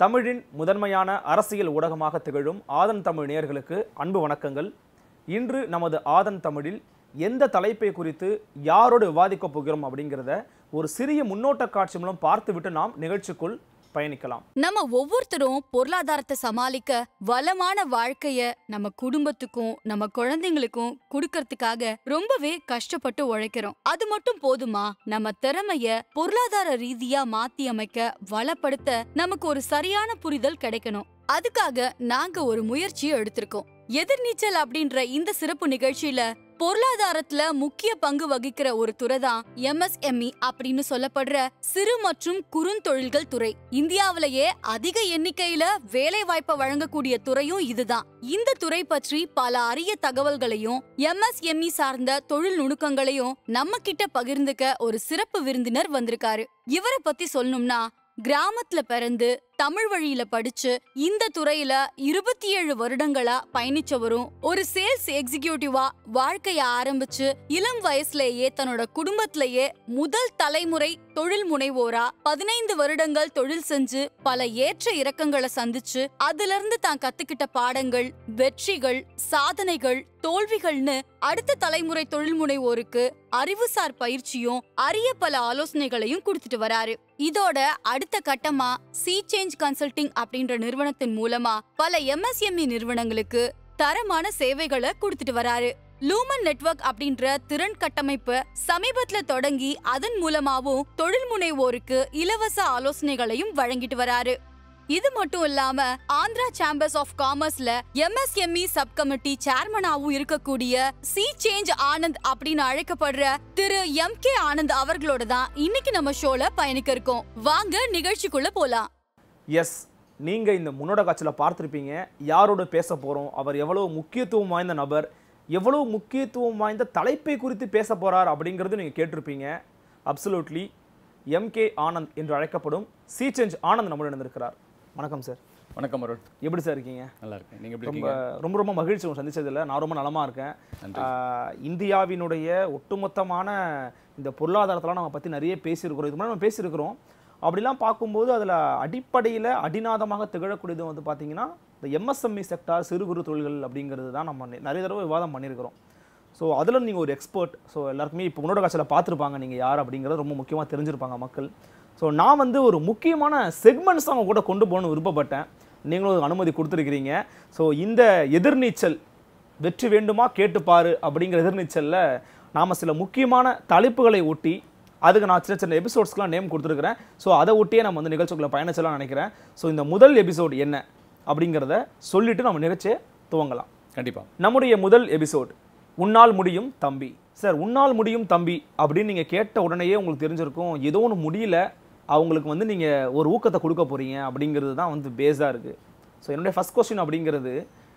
தமிழின் முதன்மையான அரசியல் ஊடகமாக திகழும் ஆதன் தமிழ் நேயர்களுக்கு அன்பு வணக்கங்கள் இன்று நமது ஆதன் தமிழில் எந்த தலைப்பை குறித்து யாரோடு விவாதிக்கப் போகிறோம் அப்படிங்கிறத ஒரு சிறிய முன்னோட்ட காட்சி மூலம் பார்த்துவிட்டு நாம் நிகழ்ச்சிக்குள் பயணிக்கலாம் நம்ம ஒவ்வொருத்தரும் பொருளாதாரத்தை சமாளிக்க வளமான வாழ்க்கைய நம்ம குடும்பத்துக்கும் நம்ம குழந்தைங்களுக்கும் கொடுக்கறதுக்காக ரொம்பவே கஷ்டப்பட்டு உழைக்கிறோம் அது மட்டும் போதுமா நம்ம திறமைய பொருளாதார ரீதியா மாத்தி அமைக்க வளப்படுத்த நமக்கு ஒரு சரியான புரிதல் கிடைக்கணும் அதுக்காக நாங்க ஒரு முயற்சியை எடுத்திருக்கோம் எதிர்நீச்சல் அப்படின்ற இந்த சிறப்பு நிகழ்ச்சியில பொருளாதாரத்துல முக்கிய பங்கு வகிக்கிற ஒரு துறை தான் எம்எஸ்எம்இ அப்படின்னு சொல்லப்படுற சிறு மற்றும் குறுந்தொழில்கள் துறை இந்தியாவிலேயே அதிக எண்ணிக்கையில வேலை வாய்ப்பை வழங்கக்கூடிய துறையும் இதுதான் இந்த துறை பற்றி பல அரிய தகவல்களையும் எம்எஸ்எம்இ சார்ந்த தொழில் நுணுக்கங்களையும் நம்ம கிட்ட பகிர்ந்துக்க ஒரு சிறப்பு விருந்தினர் வந்திருக்காரு இவரை பத்தி சொல்லணும்னா கிராமத்துல பிறந்து தமிழ் வழியில படிச்சு இந்த துறையில இருபத்தி ஏழு வருடங்களா பயணிச்சவரும் ஒரு சேல்ஸ் எக்ஸிகியூட்டிவா வாழ்க்கைய ஆரம்பிச்சு இளம் வயசுலயே தன்னோட குடும்பத்திலேயே முதல் தலைமுறை தொழில் முனைவோரா பதினைந்து வருடங்கள் தொழில் செஞ்சு பல ஏற்ற இறக்கங்களை சந்திச்சு அதுல இருந்து தான் கத்துக்கிட்ட பாடங்கள் வெற்றிகள் சாதனைகள் தோல்விகள்னு அடுத்த தலைமுறை தொழில் முனைவோருக்கு அறிவுசார் பயிற்சியும் அரிய பல ஆலோசனைகளையும் கொடுத்துட்டு வராரு இதோட அடுத்த கட்டமா சி சேஞ்ச் கன்சல்டிங் அப்படின்ற நிறுவனத்தின் மூலமா பல எம்எஸ்எம்இ நிறுவனங்களுக்கு தரமான சேவைகளை கொடுத்துட்டு வராரு லூமன் நெட்வொர்க் அப்படின்ற திறன் கட்டமைப்பு சமீபத்துல தொடங்கி அதன் மூலமாவும் தொழில் முனைவோருக்கு இலவச ஆலோசனைகளையும் வழங்கிட்டு வராரு இது மட்டும் இல்லாம ஆந்திரா சேம்பர்ஸ் ஆஃப் காமர்ஸ்ல எம்எஸ்எம்இ சப் கமிட்டி சேர்மனாவும் இருக்கக்கூடிய சி சேஞ்ச் ஆனந்த் அப்படின்னு அழைக்கப்படுற திரு எம் கே ஆனந்த் அவர்களோட தான் இன்னைக்கு நம்ம ஷோல பயணிக்க இருக்கோம் வாங்க நிகழ்ச்சிக்குள்ள போலாம் எஸ் நீங்கள் இந்த முன்னோட காட்சியில் பார்த்துருப்பீங்க யாரோடு பேச போகிறோம் அவர் எவ்வளவு முக்கியத்துவம் வாய்ந்த நபர் எவ்வளவு முக்கியத்துவம் வாய்ந்த தலைப்பை குறித்து பேச போகிறார் அப்படிங்கிறது நீங்கள் கேட்டிருப்பீங்க அப்சல்யூட்லி எம்கே ஆனந்த் என்று அழைக்கப்படும் சி சேஞ்ச் ஆனந்த் நம்முடன் இருந்திருக்கிறார் வணக்கம் சார் வணக்கம் அருள் எப்படி சார் இருக்கீங்க நல்லா இருக்கேன் நீங்கள் எப்படி ரொம்ப இருக்கீங்க ரொம்ப ரொம்ப மகிழ்ச்சி உங்களை சந்திச்சதில்ல நான் ரொம்ப நலமா இருக்கேன் ஆஹ், இந்தியாவினுடைய ஒட்டுமொத்தமான இந்த பொருளாதாரத்தெல்லாம் நம்ம பற்றி நிறைய பேசியிருக்கிறோம் இது முன்னாடி நம்ம பேசியிருக்கிறோம் அப்படிலாம் பார்க்கும்போது அதில் அடிப்படையில் அடிநாதமாக திகழக்கூடியது வந்து பார்த்தீங்கன்னா இந்த எம்எஸ்எம்இ செக்டார் சிறு குறு தொழில்கள் அப்படிங்கிறது தான் நம்ம நெ- நிறைய தடவை விவாதம் பண்ணியிருக்கிறோம் ஸோ அதில் நீங்கள் ஒரு எக்ஸ்பர்ட் ஸோ எல்லாருக்குமே இப்போ முன்னோட காட்சியில் பார்த்துருப்பாங்க நீங்கள் யார் அப்படிங்கிறது ரொம்ப முக்கியமாக தெரிஞ்சிருப்பாங்க மக்கள் ஸோ நான் வந்து ஒரு முக்கியமான செக்மெண்ட்ஸ் அவங்க கூட கொண்டு போகணும்னு விருப்பப்பட்டேன் நீங்களும் அதுக்கு அனுமதி கொடுத்துருக்கிறீங்க ஸோ இந்த எதிர்நீச்சல் வெற்றி வேண்டுமா கேட்டுப்பாரு அப்படிங்கிற எதிர்நீச்சலில் நாம் சில முக்கியமான தலைப்புகளை ஒட்டி அதுக்கு நான் சின்ன சின்ன எபிசோட்ஸ்க்குலாம் நேம் கொடுத்துருக்கிறேன் ஸோ அதை ஒட்டியே நம்ம வந்து நிகழ்ச்சிக்குள்ள பயணிச்சலாம் நினைக்கிறேன் ஸோ இந்த முதல் எபிசோட் என்ன அப்படிங்கிறத சொல்லிட்டு நம்ம நிகழ்ச்சியை துவங்கலாம் கண்டிப்பாக நம்முடைய முதல் எபிசோட் உன்னால் முடியும் தம்பி சார் உன்னால் முடியும் தம்பி அப்படின்னு நீங்கள் கேட்ட உடனேயே உங்களுக்கு தெரிஞ்சிருக்கும் ஏதோ ஒன்று முடியல அவங்களுக்கு வந்து நீங்கள் ஒரு ஊக்கத்தை கொடுக்க போகிறீங்க அப்படிங்கிறது தான் வந்து பேஸாக இருக்குது ஸோ என்னுடைய ஃபஸ்ட் கொஸ்டின் அப்படிங்கிறது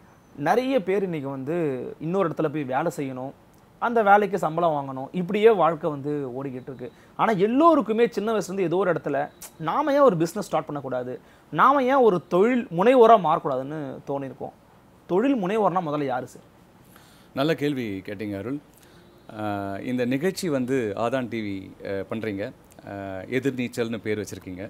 நிறைய பேர் இன்றைக்கி வந்து இன்னொரு இடத்துல போய் வேலை செய்யணும் அந்த வேலைக்கு சம்பளம் வாங்கணும் இப்படியே வாழ்க்கை வந்து ஓடிக்கிட்டு இருக்கு ஆனால் எல்லோருக்குமே சின்ன வயசுலேருந்து ஏதோ ஒரு இடத்துல நாம ஏன் ஒரு பிஸ்னஸ் ஸ்டார்ட் பண்ணக்கூடாது நாம ஏன் ஒரு தொழில் முனைவோராக மாறக்கூடாதுன்னு தோணியிருக்கோம் தொழில் முனைவோர்னா முதல்ல யாரு சார் நல்ல கேள்வி கேட்டீங்க அருள் ஆஹ் இந்த நிகழ்ச்சி வந்து ஆதான் டிவி பண்ணுறீங்க எதிர்நீச்சல்னு பேர் வச்சுருக்கீங்க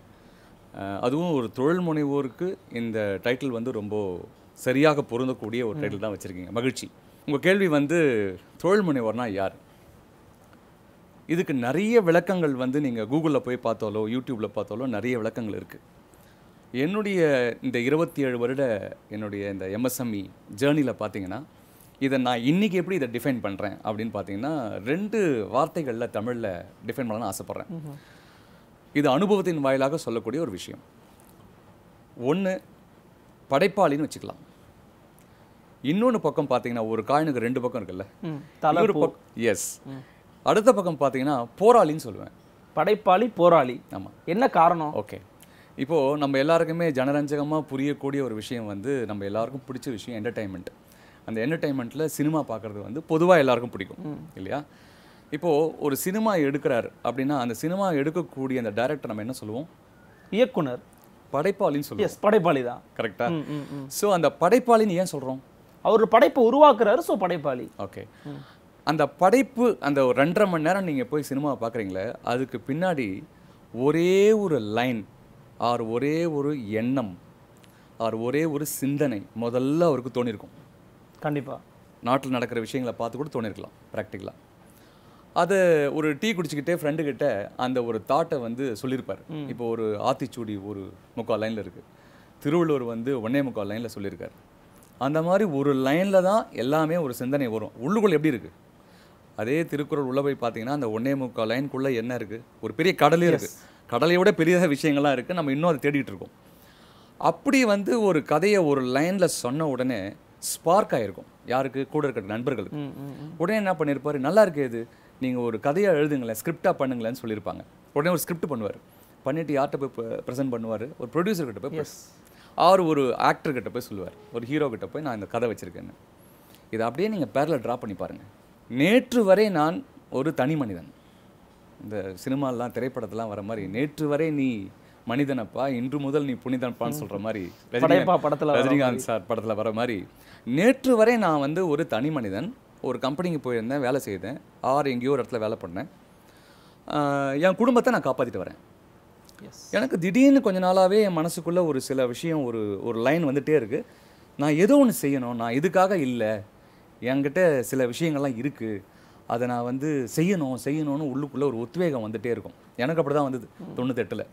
அதுவும் ஒரு தொழில் முனைவோருக்கு இந்த டைட்டில் வந்து ரொம்ப சரியாக பொருந்தக்கூடிய ஒரு டைட்டில் தான் வச்சுருக்கீங்க மகிழ்ச்சி உங்கள் கேள்வி வந்து தொழில் முனைவோர்னா யார் இதுக்கு நிறைய விளக்கங்கள் வந்து நீங்கள் கூகுளில் போய் பார்த்தாலோ யூடியூப்பில் பார்த்தாலோ நிறைய விளக்கங்கள் இருக்குது என்னுடைய இந்த இருபத்தி ஏழு வருட என்னுடைய இந்த எம்எஸ்எம்இ ஜேர்னியில் பார்த்தீங்கன்னா இதை நான் இன்னைக்கு எப்படி இதை டிஃபைன் பண்ணுறேன் அப்படின்னு பார்த்தீங்கன்னா ரெண்டு வார்த்தைகளில் தமிழில் டிஃபைன் பண்ணணும்னு ஆசைப்பட்றேன் இது அனுபவத்தின் வாயிலாக சொல்லக்கூடிய ஒரு விஷயம் ஒன்று படைப்பாளின்னு வச்சுக்கலாம் இன்னொன்று பக்கம் பார்த்தீங்கன்னா ஒரு காயினுக்கு ரெண்டு பக்கம் இருக்குல்ல தலை இன்னொரு பக்கம் எஸ் அடுத்த பக்கம் பார்த்தீங்கன்னா போராளின்னு சொல்லுவேன் படைப்பாளி போராளி ஆமாம் என்ன காரணம் ஓகே இப்போது நம்ம எல்லாருக்குமே ஜனரஞ்சகமாக புரியக்கூடிய ஒரு விஷயம் வந்து நம்ம எல்லாருக்கும் பிடிச்ச விஷயம் என்டர்டைன்மெண்ட் அந்த என்டர்டைன்மெண்ட்டில் சினிமா பார்க்குறது வந்து பொதுவாக எல்லாருக்கும் பிடிக்கும் இல்லையா இப்போது ஒரு சினிமா எடுக்கிறார் அப்படின்னா அந்த சினிமா எடுக்கக்கூடிய அந்த டைரக்டர் நம்ம என்ன சொல்லுவோம் இயக்குனர் படைப்பாளின்னு சொல்லுவோம் எஸ் படைப்பாளி தான் கரெக்டா ம், ம், ம். ஸோ அந்த படைப்பாளின்னு ஏன் சொல்கிறோம் அவர் ஒரு படைப்பை உருவாக்குறாரு ஸோ படைப்பாளி ஓகே அந்த படைப்பு அந்த ஒரு ரெண்டரை மணி நேரம் நீங்கள் போய் சினிமா பார்க்குறீங்களே அதுக்கு பின்னாடி ஒரே ஒரு லைன் ஆர் ஒரே ஒரு எண்ணம் ஆர் ஒரே ஒரு சிந்தனை முதல்ல அவருக்கு தோணியிருக்கும் கண்டிப்பா நாட்டில் நடக்கிற விஷயங்களை பார்த்து கூட தோணிருக்கலாம் ப்ராக்டிக்கலாக அதை ஒரு டீ குடிச்சிக்கிட்டே ஃப்ரெண்டு கிட்ட அந்த ஒரு தாட்டை வந்து சொல்லியிருப்பார் இப்போ ஒரு ஆத்திச்சூடி ஒரு முக்கால் லைனில் இருக்குது திருவள்ளுவர் வந்து ஒன்னே முக்கால் லைனில் சொல்லியிருக்காரு அந்த மாதிரி ஒரு லைனில் தான் எல்லாமே ஒரு சிந்தனை வரும் உள்ளுக்குள்ள எப்படி இருக்குது அதே திருக்குறள் உள்ள போய் பார்த்தீங்கன்னா அந்த ஒன்னே முக்கால் லைனுக்குள்ளே என்ன இருக்குது ஒரு பெரிய கடலே இருக்குது கடலை விட பெரிய விஷயங்கள்லாம் இருக்குது நம்ம இன்னும் அதை தேடிட்டு இருக்கோம் அப்படி வந்து ஒரு கதையை ஒரு லைனில் சொன்ன உடனே ஸ்பார்க் ஆயிருக்கும் யாருக்கு கூட இருக்கிற நண்பர்களுக்கு ம், ம், ம். உடனே என்ன பண்ணியிருப்பாரு நல்லா இருக்கே இது நீங்கள் ஒரு கதையை எழுதுங்களேன் ஸ்கிரிப்டாக பண்ணுங்களேன்னு சொல்லியிருப்பாங்க உடனே ஒரு ஸ்கிரிப்ட் பண்ணுவார் பண்ணிட்டு யார்கிட்ட போய் ப்ரெசென்ட் பண்ணுவார் ஒரு ப்ரொடியூசர் கிட்ட போய் எஸ் அவர் ஒரு ஆக்டர் கிட்ட போய் சொல்லுவார் ஒரு ஹீரோ கிட்ட போய் நான் இந்த கதை வச்சிருக்கேன்னு இதை அப்படியே நீங்கள் பேரில் ட்ரா பண்ணி பாருங்கள் நேற்று வரை நான் ஒரு தனி மனிதன் இந்த சினிமாலாம் திரைப்படத்தெல்லாம் வர மாதிரி நேற்று வரை நீ மனிதனப்பா இன்று முதல் நீ புனிதனப்பான்னு சொல்ற மாதிரி படையப்பா ரஜினிகாந்த் படத்துல வர ரஜினிகாந்த் சார் படத்தில் வர மாதிரி நேற்று வரை நான் வந்து ஒரு தனி மனிதன் ஒரு கம்பெனிக்கு போயிருந்தேன் வேலை செய்தேன் ஆறு எங்கேயோ ஒரு இடத்துல வேலை பண்ணேன் ஆஹ் என் குடும்பத்தை நான் காப்பாற்றிட்டு வரேன் எஸ் எனக்கு திடீர்னு கொஞ்ச நாளாகவே என் மனசுக்குள்ளே ஒரு சில விஷயம் ஒரு ஒரு லைன் வந்துட்டே இருக்குது நான் ஏதோ ஒன்று செய்யணும் நான் இதுக்காக இல்லை என்கிட்ட சில விஷயங்கள்லாம் இருக்குது அதை நான் வந்து செய்யணும் செய்யணும்னு உள்ளுக்குள்ளே ஒரு உத்வேகம் வந்துட்டே இருக்கும் எனக்கு அப்படி தான் வந்தது தொண்ணூத்தெட்டில்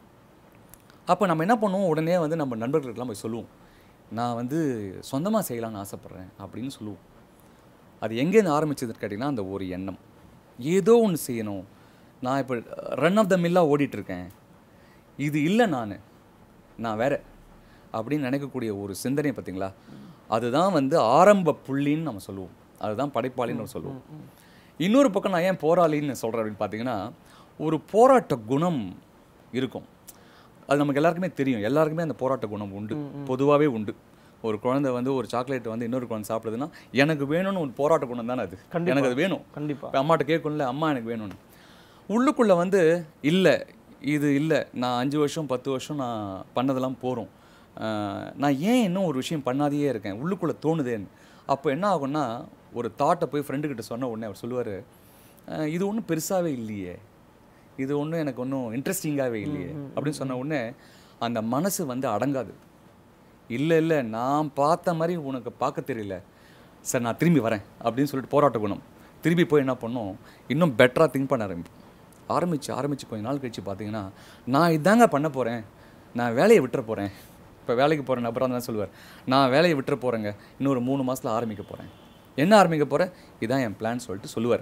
அப்போ நம்ம என்ன பண்ணுவோம் உடனே வந்து நம்ம நண்பர்களுக்கெல்லாம் போய் சொல்லுவோம் நான் வந்து சொந்தமாக செய்யலாம்னு ஆசைப்பட்றேன் அப்படின்னு சொல்லுவோம் அது எங்கேருந்து ஆரம்பிச்சதுன்னு கேட்டிங்கன்னா அந்த ஒரு எண்ணம் ஏதோ ஒன்று செய்யணும் நான் இப்போ ரன் ஆஃப் த மில்லாக ஓடிட்டுருக்கேன் இது இல்லை நான் நான் வேற அப்படின்னு நினைக்கக்கூடிய ஒரு சிந்தனை பார்த்தீங்களா அதுதான் வந்து ஆரம்ப புள்ளின்னு நம்ம சொல்லுவோம் அதுதான் படைப்பாளின்னு நம்ம சொல்லுவோம் இன்னொரு பக்கம் நான் ஏன் போராளின்னு சொல்கிறேன் அப்படின்னு பார்த்தீங்கன்னா ஒரு போராட்ட குணம் இருக்கும் அது நமக்கு எல்லாருக்குமே தெரியும் எல்லாருக்குமே அந்த போராட்ட குணம் உண்டு பொதுவாகவே உண்டு ஒரு குழந்தை வந்து ஒரு சாக்லேட் வந்து இன்னொரு குழந்தை சாப்பிடுதுன்னா எனக்கு வேணும்னு ஒரு போராட்ட குணம் தானே அது கண்டிப்பா. எனக்கு அது வேணும் கண்டிப்பா இப்போ அம்மாட்ட கேட்கணும்ல அம்மா எனக்கு வேணும்னு உள்ளுக்குள்ளே வந்து இல்லை இது இல்லை நான் அஞ்சு வருஷம் பத்து வருஷம் நான் பண்ணதெல்லாம் போகிறோம் நான் ஏன் இன்னும் ஒரு விஷயம் பண்ணாதையே இருக்கேன் உள்ளுக்குள்ளே தோணுதேன்னு அப்போ என்ன ஆகும்னா ஒரு தாட்டை போய் friend கிட்ட சொன்ன உடனே அவர் சொல்லுவார் இது ஒன்றும் பெருசாகவே இல்லையே இது ஒன்றும் எனக்கு ஒன்றும் இன்ட்ரெஸ்டிங்காகவே இல்லையே அப்படின்னு சொன்ன உடனே அந்த மனசு வந்து அடங்காது இல்லை இல்லை நான் பார்த்த மாதிரி உனக்கு பார்க்க தெரியல சார் நான் திரும்பி வரேன் அப்படின்னு சொல்லிட்டு போராட்ட குணம் திரும்பி போய் என்ன பண்ணோம் இன்னும் பெட்டராக திங்க் பண்ண ஆரம்பிப்போம் ஆரம்பித்து ஆரம்பித்து கொஞ்ச நாள் கழிச்சு பார்த்தீங்கன்னா நான் இதாங்க பண்ண போகிறேன் நான் வேலையை விட்டுற போகிறேன் இப்போ வேலைக்கு போகிற நபராக தான் சொல்லுவார் நான் வேலையை விட்டுற போகிறேங்க இன்னொரு மூணு மாதத்தில் ஆரம்பிக்க போகிறேன் என்ன ஆரம்பிக்க போகிறேன் இதான் என் பிளான் சொல்லிட்டு சொல்லுவார்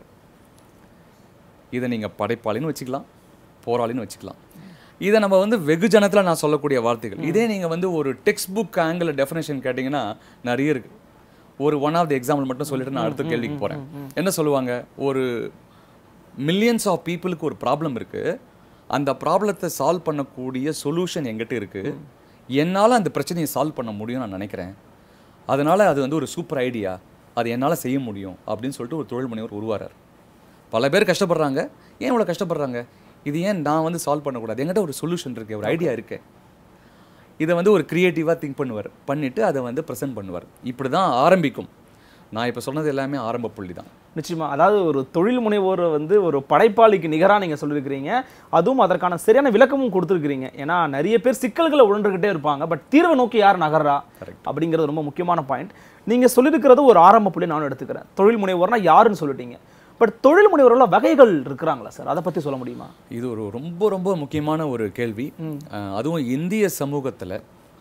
இதை நீங்கள் படைப்பாளின்னு வச்சுக்கலாம் போராளின்னு வச்சுக்கலாம் இதை நம்ம வந்து வெகுஜனத்தில் நான் சொல்லக்கூடிய வார்த்தைகள் இதே நீங்கள் வந்து ஒரு டெக்ஸ்ட் புக் ஆங்கிள் டெஃபினேஷன் கேட்டிங்கன்னா நிறைய இருக்குது ஒரு ஒன் ஆஃப் தி எக்ஸாம்பிள் மட்டும் சொல்லிட்டு நான் அடுத்த கேள்விக்கு போகிறேன் என்ன சொல்லுவாங்க ஒரு மில்லியன்ஸ் ஆஃப் பீப்புளுக்கு ஒரு ப்ராப்ளம் இருக்குது அந்த ப்ராப்ளத்தை சால்வ் பண்ணக்கூடிய சொல்யூஷன் எங்கிட்ட இருக்குது என்னால் அந்த பிரச்சனையை சால்வ் பண்ண முடியும் நான் நினைக்கிறேன் அதனால் அது வந்து ஒரு சூப்பர் ஐடியா அது என்னால் செய்ய முடியும் அப்படின்னு சொல்லிட்டு ஒரு தொழில் முனைவர் உருவாரார் பல பேர் கஷ்டப்படுறாங்க ஏன் இவ்வளோ கஷ்டப்படுறாங்க இது ஏன் நான் வந்து சால்வ் பண்ணக்கூடாது என்கிட்ட ஒரு சொல்யூஷன் இருக்கு ஒரு ஐடியா இருக்கு இதை வந்து ஒரு க்ரியேட்டிவாக திங்க் பண்ணுவார் பண்ணிவிட்டு அதை வந்து ப்ரெசென்ட் பண்ணுவார் இப்படி தான் ஆரம்பிக்கும் நான் இப்போ சொன்னது எல்லாமே ஆரம்ப புள்ளி தான் நிச்சயமா அதாவது ஒரு தொழில் முனைவோர் வந்து ஒரு படைப்பாளிக்கு நிகரா நீங்க சொல்லியிருக்கிறீங்க அதுவும் அதற்கான சரியான விளக்கமும் கொடுத்துருக்கிறீங்க ஏன்னா நிறைய பேர் சிக்கல்களை உழன்றுகிட்டே இருப்பாங்க பட் தீர்வை நோக்கி யார் நகர்றா அப்படிங்கிறது ரொம்ப முக்கியமான பாயிண்ட் நீங்க சொல்லியிருக்கிறது ஒரு ஆரம்ப புள்ளி நானும் எடுத்துக்கிறேன் தொழில் முனைவோர்னா யாருன்னு சொல்லிட்டீங்க பட் தொழில் முனைவோர்ல வகைகள் இருக்கிறாங்களா சார் அதை பத்தி சொல்ல முடியுமா இது ஒரு ரொம்ப ரொம்ப முக்கியமான ஒரு கேள்வி அஹ், அதுவும் இந்திய சமூகத்தில்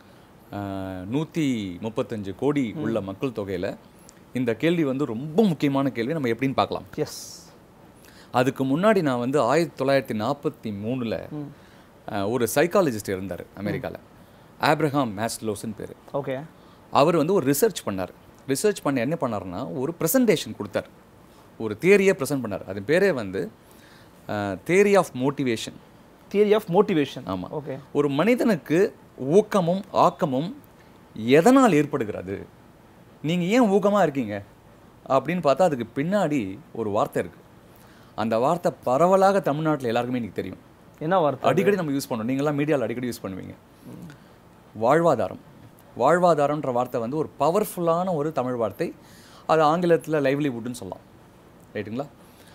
நூற்றி முப்பத்தஞ்சு கோடி உள்ள மக்கள் தொகையில் இந்த கேள்வி வந்து ரொம்ப முக்கியமான கேள்வி நம்ம எப்படின்னு பார்க்கலாம் எஸ் அதுக்கு முன்னாடி நான் வந்து ஆயிரத்தி தொள்ளாயிரத்தி நாற்பத்தி மூணில் ஒரு சைக்காலஜிஸ்ட் இருந்தார் அமெரிக்காவில் ஆப்ரஹாம் மேஸ்லோஸ்ன்னு பேர் ஓகே அவர் வந்து ஒரு ரிசர்ச் பண்ணார் ரிசர்ச் பண்ணி என்ன பண்ணாருன்னா ஒரு ப்ரெசன்டேஷன் கொடுத்தார் ஒரு தியரியை ப்ரெசென்ட் பண்ணார் அது பேரே வந்து theory of motivation theory of motivation ஆமா. ஓகே ஒரு மனிதனுக்கு ஊக்கமும் ஆக்கமும் எதனால் ஏற்படுகிறது நீங்கள் ஏன் ஊக்கமாக இருக்கீங்க அப்படின்னு பார்த்தா அதுக்கு பின்னாடி ஒரு வார்த்தை இருக்குது அந்த வார்த்தை பரவலாக தமிழ்நாட்டில் எல்லாருக்குமே இன்னைக்கு தெரியும் என்ன வார்த்தை அடிக்கடி நம்ம யூஸ் பண்ணுவோம் நீங்களாம் மீடியாவில் அடிக்கடி யூஸ் பண்ணுவீங்க வாழ்வாதாரம் வாழ்வாதாரம்ன்ற வார்த்தை வந்து ஒரு பவர்ஃபுல்லான ஒரு தமிழ் வார்த்தை அது ஆங்கிலத்தில் லைவ்லிவுட்னு சொல்லலாம் ரைட்டுங்களா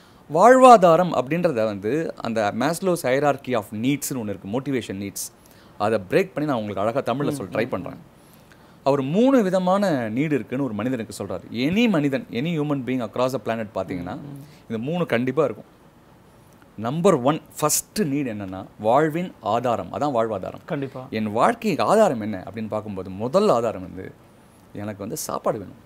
வாழ்வாதாரம் அப்படின்றத வந்து அந்த மேஸ்லோஸ் ஹைரார்கி ஆஃப் நீட்ஸ்னு ஒன்று இருக்குது மோட்டிவேஷன் நீட்ஸ் அதை பிரேக் பண்ணி நான் உங்களுக்கு அழகாக தமிழில் சொல்ல ட்ரை பண்ணுறேன் அவர் மூணு விதமான நீடு இருக்குன்னு ஒரு மனிதனுக்கு சொல்றாரு எனி மனிதன் any human being across a planet பார்த்தீங்கன்னா இந்த மூணு கண்டிப்பாக இருக்கும் நம்பர் ஒன் ஃபஸ்ட்டு நீட் என்னன்னா வாழ்வின் ஆதாரம் அதான் வாழ்வாதாரம் கண்டிப்பா என் வாழ்க்கைக்கு ஆதாரம் என்ன அப்படின்னு பார்க்கும்போது முதல் ஆதாரம் வந்து எனக்கு வந்து சாப்பாடு வேணும்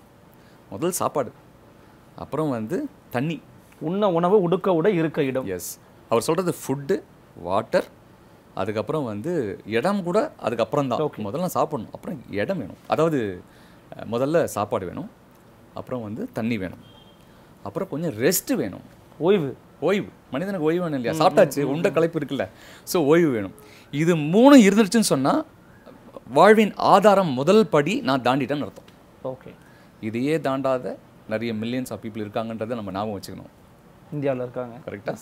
முதல் சாப்பாடு அப்புறம் வந்து தண்ணி உண்ண உணவு உடுக்க உட இருக்க இடம் எஸ் அவர் சொல்கிறது ஃபுட்டு வாட்டர் அதுக்கப்புறம் வந்து இடம் கூட அதுக்கப்புறம் தான் முதல்ல சாப்பிடணும் அப்புறம் இடம் வேணும் அதாவது அஹ், முதல்ல சாப்பாடு வேணும் அப்புறம் வந்து தண்ணி வேணும் அப்புறம் கொஞ்சம் ரெஸ்ட் வேணும் ஓய்வு ஓய்வு மனிதனுக்கு ஓய்வு வேணும் இல்லையா சாப்பிட்டாச்சு உண்ட களைப்பு இருக்குல்ல ஸோ ஓய்வு வேணும் இது மூணு இருந்துருச்சுன்னு சொன்னால் வாழ்வின் ஆதாரம் முதல் படி நான் தாண்டிட்டேன்னு அர்த்தம் ஓகே இதையே தாண்டாத நிறைய மில்லியன்ஸ் ஆஃப் பீப்புள் இருக்காங்கன்றதை நம்ம ஞாபகம் வச்சுக்கணும் இந்தியாவில் இருக்காங்க கரெக்டாக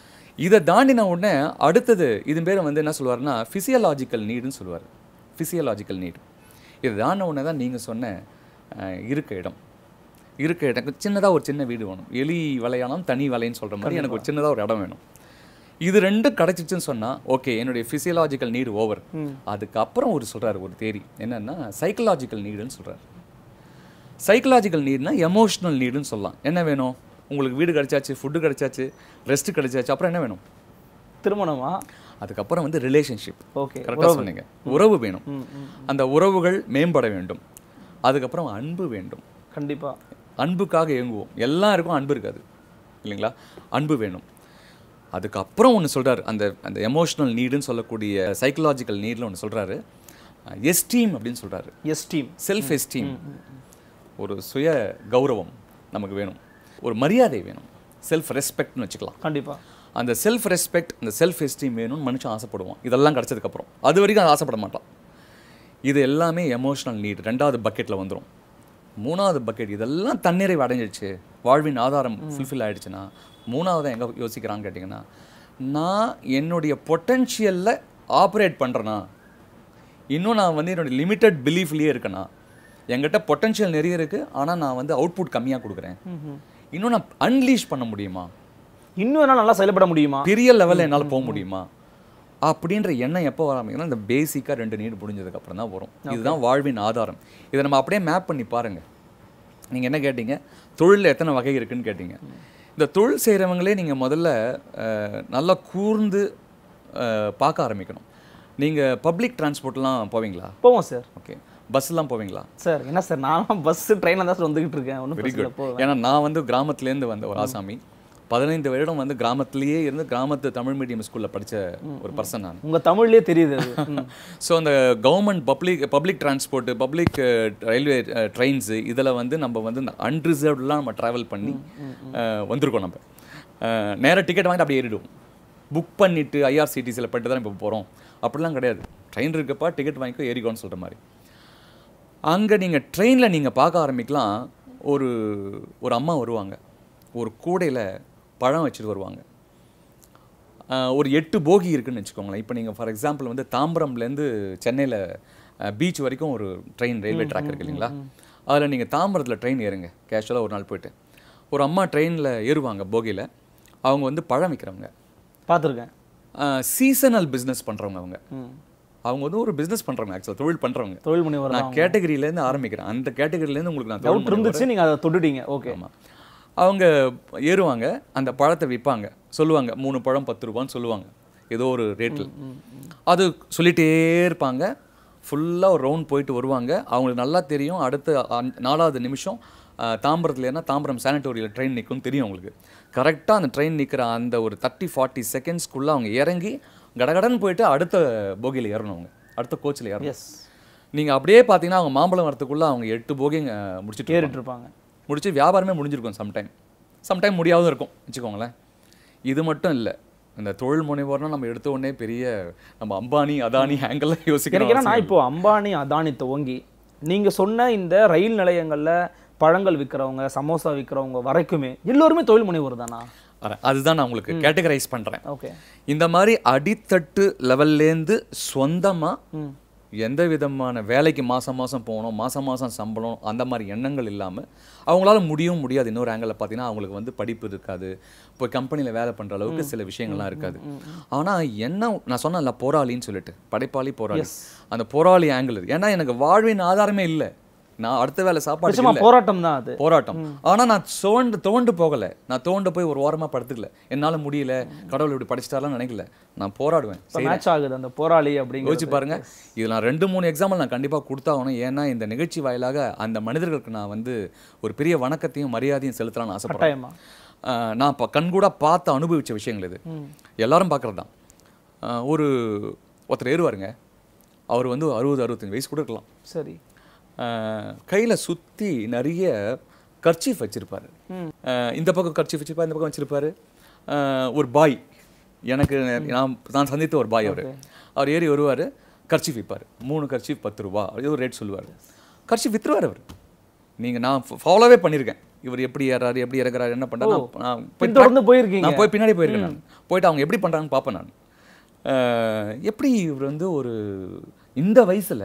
இதை தாண்டின உடனே அடுத்தது இது பேர் வந்து என்ன சொல்லுவாருன்னா ஃபிசியலாஜிக்கல் நீடுன்னு சொல்லுவார் ஃபிசியலாஜிக்கல் நீடு இது தாண்டின உடனே தான் நீங்கள் சொன்ன அஹ், இருக்க இடம் இருக்க இடம் சின்னதாக ஒரு சின்ன வீடு வேணும் எலி வலையானம் தனி வலைன்னு சொல்கிற மாதிரி எனக்கு ஒரு சின்னதாக ஒரு இடம் வேணும் இது ரெண்டும் கிடச்சிச்சுன்னு சொன்னால் ஓகே என்னுடைய ஃபிசியலாஜிக்கல் நீடு ஓவர் அதுக்கப்புறம் ஒரு சொல்கிறார் ஒரு தேரி என்னன்னா சைக்கலாஜிக்கல் நீடுன்னு சொல்கிறார் சைக்கலாஜிக்கல் நீட்னா எமோஷனல் நீடுன்னு சொல்லலாம் என்ன வேணும் உங்களுக்கு வீடு கிடைச்சாச்சு ஃபுட்டு கிடைச்சாச்சு ரெஸ்ட் கிடைச்சாச்சு அப்புறம் என்ன வேணும் திருமணமா அதுக்கப்புறம் வந்து ரிலேஷன்ஷிப் ஓகே கரெக்டாக சொன்னீங்க உறவு வேணும் அந்த உறவுகள் மேம்பட வேண்டும் அதுக்கப்புறம் அன்பு வேண்டும் கண்டிப்பா அன்புக்காக இயங்குவோம் எல்லாருக்கும் அன்பு இருக்காது இல்லைங்களா அன்பு வேணும் அதுக்கப்புறம் ஒன்று சொல்றாரு அந்த அந்த எமோஷனல் நீடுன்னு சொல்லக்கூடிய சைக்கலாஜிக்கல் நீடில் ஒன்று சொல்றாரு எஸ்டீம் அப்படின்னு சொல்றாரு எஸ்டீம் செல்ஃப் எஸ்டீம் ஒரு சுய கௌரவம் நமக்கு வேணும் ஒரு மரியாதை வேணும் செல்ஃப் ரெஸ்பெக்ட்னு வச்சுக்கலாம் கண்டிப்பா அந்த செல்ஃப் ரெஸ்பெக்ட் அந்த செல்ஃப் எஸ்டீம் வேணும்னு மனுஷன் ஆசைப்படுவான் இதெல்லாம் கிடச்சதுக்கப்புறம் அது வரைக்கும் அது ஆசைப்பட மாட்டான் இது எல்லாமே எமோஷனல் நீட் ரெண்டாவது பக்கெட்டில் வந்துடும் மூணாவது பக்கெட் இதெல்லாம் தன்னிறைவு அடைஞ்சிடுச்சு வாழ்வின் ஆதாரம் ஃபுல்ஃபில் ஆயிடுச்சுன்னா மூணாவது எங்கே யோசிக்கிறான்னு கேட்டிங்கன்னா நான் என்னுடைய பொட்டென்ஷியலில் ஆப்ரேட் பண்ணுறேனா இன்னும் நான் வந்து என்னோட லிமிட்டட் பிலீஃப்லேயே இருக்கேனா என்கிட்ட பொட்டென்ஷியல் நிறைய இருக்குது ஆனால் நான் வந்து அவுட்புட் கம்மியாக கொடுக்குறேன் இன்னும் நான் அன்லீஷ் பண்ண முடியுமா இன்னும் என்னால் நல்லா செயல்பட முடியுமா பெரிய லெவலில் என்னால் போக முடியுமா அப்படின்ற எண்ணம் எப்போ வர ஆரம்பிக்குதுன்னா இந்த பேசிக்காக ரெண்டு நீடு முடிஞ்சதுக்கு அப்புறம் தான் வரும் இதுதான் வாழ்வின் ஆதாரம் இதை நம்ம அப்படியே மேப் பண்ணி பாருங்க நீங்கள் என்ன கேட்டீங்க தொழிலில் எத்தனை வகை இருக்குன்னு கேட்டீங்க இந்த தொழில் செய்கிறவங்களே நீங்கள் முதல்ல அஹ், நல்லா கூர்ந்து அஹ், பார்க்க ஆரம்பிக்கணும் நீங்கள் பப்ளிக் டிரான்ஸ்போர்ட்லாம் போவீங்களா போவோம் சார் ஓகே பஸ்லாம் போவீங்களா சார் என்ன சார் நானும் பஸ் ட்ரெயினில் தான் சார் வந்துகிட்டு இருக்கேன் ஒன்றும் வெரி பிரச்சனை குட் போவேன் ஏன்னா நான் வந்து கிராமத்துலேருந்து வந்த ஒரு ஆசாமி பதினைந்து வருடம் வந்து கிராமத்திலேயே இருந்து கிராமத்து தமிழ் மீடியம் ஸ்கூலில் படித்த ஒரு பர்சன் நான் உங்க தமிழ்லயே தெரியுது அது ம். ஸோ அந்த government public public transport public railway trains இதில் வந்து நம்ம வந்து இந்த அன்ரிசர்வ்டெலாம் நம்ம ட்ராவல் பண்ணி அஹ், வந்திருக்கோம் நம்ம நேராக டிக்கெட் வாங்கிட்டு அப்படியே ஏறிடுவோம் புக் பண்ணிவிட்டு ஐஆர்சிடிசியில் போயிட்டு தான் இப்போ போகிறோம் அப்படிலாம் கிடையாது ட்ரெயின் இருக்கப்பா டிக்கெட் வாங்கிக்கோ ஏறிக்கோன்னு சொல்கிற மாதிரி அங்கே நீங்கள் ட்ரெயினில் நீங்கள் பார்க்க ஆரம்பிக்கலாம் ஒரு ஒரு அம்மா வருவாங்க ஒரு கூடையில் பழம் வச்சுட்டு வருவாங்க ஆஹ் ஒரு எட்டு போகி இருக்குன்னு வச்சுக்கோங்களேன் இப்போ நீங்கள் ஃபார் எக்ஸாம்பிள் வந்து தாம்பரம்லேருந்து சென்னையில் பீச் வரைக்கும் ஒரு ட்ரெயின் ரயில்வே ட்ராக் இருக்கு இல்லைங்களா அதில் நீங்கள் தாம்பரத்தில் ட்ரெயின் ஏறுங்க கேஷுவலாக ஒரு நாள் போயிட்டு ஒரு அம்மா ட்ரெயினில் ஏறுவாங்க போகியில் அவங்க வந்து பழம் விற்கிறவங்க பார்த்துருக்கேன் சீசனல் பிஸ்னஸ் பண்ணுறவங்க அவங்க ம் அவங்க வந்து ஒரு பிஸ்னஸ் பண்ணுறவங்க ஆக்சுவலாக தொழில் பண்ணுறவங்க தொழில் முனைவர் நான் கேட்டகரியிலேருந்து ஆரம்பிக்கிறேன் அந்த கேட்டகரியிலேருந்து உங்களுக்கு நான் தொழில் டவுட் இருந்துச்சு நீங்க அதை தொட்டுட்டீங்க ஓகே ஆமாம் அவங்க ஏறுவாங்க அந்த பழத்தை விற்பாங்க சொல்லுவாங்க மூணு பழம் பத்து ரூபான்னு சொல்லுவாங்க ஏதோ ஒரு ரேட்டில் அது சொல்லிட்டே இருப்பாங்க ஃபுல்லாக ஒரு ரவுண்ட் போயிட்டு வருவாங்க அவங்களுக்கு நல்லா தெரியும் அடுத்த அஞ்- நாலாவது நிமிஷம் ஆஹ், தாம்பரத்துல ஏன்னா தாம்பரம் சானிட்டோரியில் ட்ரெயின் நிற்கும்னு தெரியும் அவங்களுக்கு கரெக்டாக அந்த ட்ரெயின் நிற்கிற அந்த ஒரு தேர்ட்டி ஃபார்ட்டி செகண்ட்ஸ்க்குள்ளே அவங்க இறங்கி கடகடன்னு போயிட்டு அடுத்த போகியில் ஏறணும் அவங்க அடுத்த கோச்சில் ஏறணும் எஸ் நீங்கள் அப்படியே பார்த்தீங்கன்னா அவங்க மாம்பழம் வரத்துக்குள்ளே அவங்க எட்டு போகிங்க முடிச்சுட்டு இருப்பாங்க. ஏறிட்டு இருப்பாங்க முடிச்சு வியாபாரமே முடிஞ்சிருக்கும் சம்டைம் சம்டைம் முடியாதும் இருக்கும் வச்சுக்கோங்களேன் இது மட்டும் இல்லை இந்த தொழில் முனைவோர்னா நம்ம எடுத்த உடனே பெரிய நம்ம அம்பானி அதானி ஆங்கிள் எனக்கு யோசிக்கிறோம் என்னன்னா இப்போ அம்பானி அதானி துவங்கி நீங்க சொன்ன இந்த ரயில் நிலையங்கள்ல பழங்கள் விற்கிறவங்க சமோசா விற்கிறவங்க வரைக்குமே எல்லோருமே தொழில் முனைவோர் தானா வரேன். அதுதான் நான் உங்களுக்கு கேட்டகரைஸ் பண்ணுறேன் ஓகே இந்த மாதிரி அடித்தட்டு லெவல்லேருந்து சொந்தமாக ம் எந்த விதமான வேலைக்கு மாதம் மாதம் போகணும் மாதம் மாதம் சம்பளம் அந்த மாதிரி எண்ணங்கள் இல்லாமல் அவங்களால முடியும் முடியாது இன்னொரு ஆங்கிளில் பார்த்தீங்கன்னா அவங்களுக்கு வந்து படிப்பு இருக்காது இப்போ கம்பெனியில் வேலை பண்ணுற அளவுக்கு சில விஷயங்கள்லாம் இருக்காது ஆனால் என்ன நான் சொன்னேன்ல போராளின்னு சொல்லிட்டு படைப்பாளி போராளி அந்த போராளி ஆங்கிள் இது. ஏன்னா எனக்கு வாழ்வின் ஆதாரமே இல்லை நான் அடுத்த வேலை சாப்பாடு நிச்சயமா இல்லை போராட்டம் தான் அது போராட்டம் ஆனா நான் சோண்டு தோண்டு போகல நான் தோண்டு போய் ஒரு ஓரமா படுத்துக்கல என்னால முடியல கடவுள் இப்படி படிச்சிட்டாலாம் நினைக்கல நான் போராடுவேன் செய்றேன். மேட்ச் ஆகுது அந்த போராளி அப்படிங்கிறது யோசிச்சு பாருங்க இதுல நான் ரெண்டு மூணு எக்ஸாம்பிள் நான் கண்டிப்பா கொடுத்தாகணும் ஏன்னா இந்த நிகழ்ச்சி வாயிலாக அந்த மனிதர்களுக்கு நான் வந்து ஒரு பெரிய வணக்கத்தையும் மரியாதையும் செலுத்தலாம்னு ஆசைப்படுறேன் கட்டாயமா ஆஹ் நான் இப்போ கண்கூட பார்த்து அனுபவிச்ச விஷயங்கள் இது எல்லாரும் பார்க்கறது தான் ஆஹ் ஒரு ஒருத்தர் ஏறுவாருங்க அவர் வந்து அறுபது அறுபத்தஞ்சு வயசு கூட இருக்கலாம் சரி கையில் சுற்றி நிறைய கர்ச்சீஃப் வச்சிருப்பாரு அஹ் இந்த பக்கம் கர்ச்சீஃப் வச்சிருப்பாரு இந்த பக்கம் வச்சிருப்பாரு அஹ் ஒரு பாய் எனக்கு நான் நான் சந்தித்த ஒரு பாய் அவர் அவர் ஏறி வருவார் கர்ச்சீஃப் விற்பார் மூணு கர்ச்சீஃப் பத்து ரூபா ஏதோ ஒரு ரேட் சொல்லுவார் கர்ச்சீஃப் விற்றுவார் அவர் நீங்கள் நான் ஃபாலோவே பண்ணியிருக்கேன் இவர் எப்படி ஏறாரு எப்படி இறங்குறாரு என்ன பண்ணுறாரு நான் போய் பின்தொடர்ந்து போயிருக்கீங்க நான் போய் பின்னாடி போயிருக்கேன் நான் போயிட்டு அவங்க எப்படி பண்ணுறாங்கன்னு பார்ப்பேன் நான் அஹ் எப்படி இவர் வந்து ஒரு இந்த வயசுல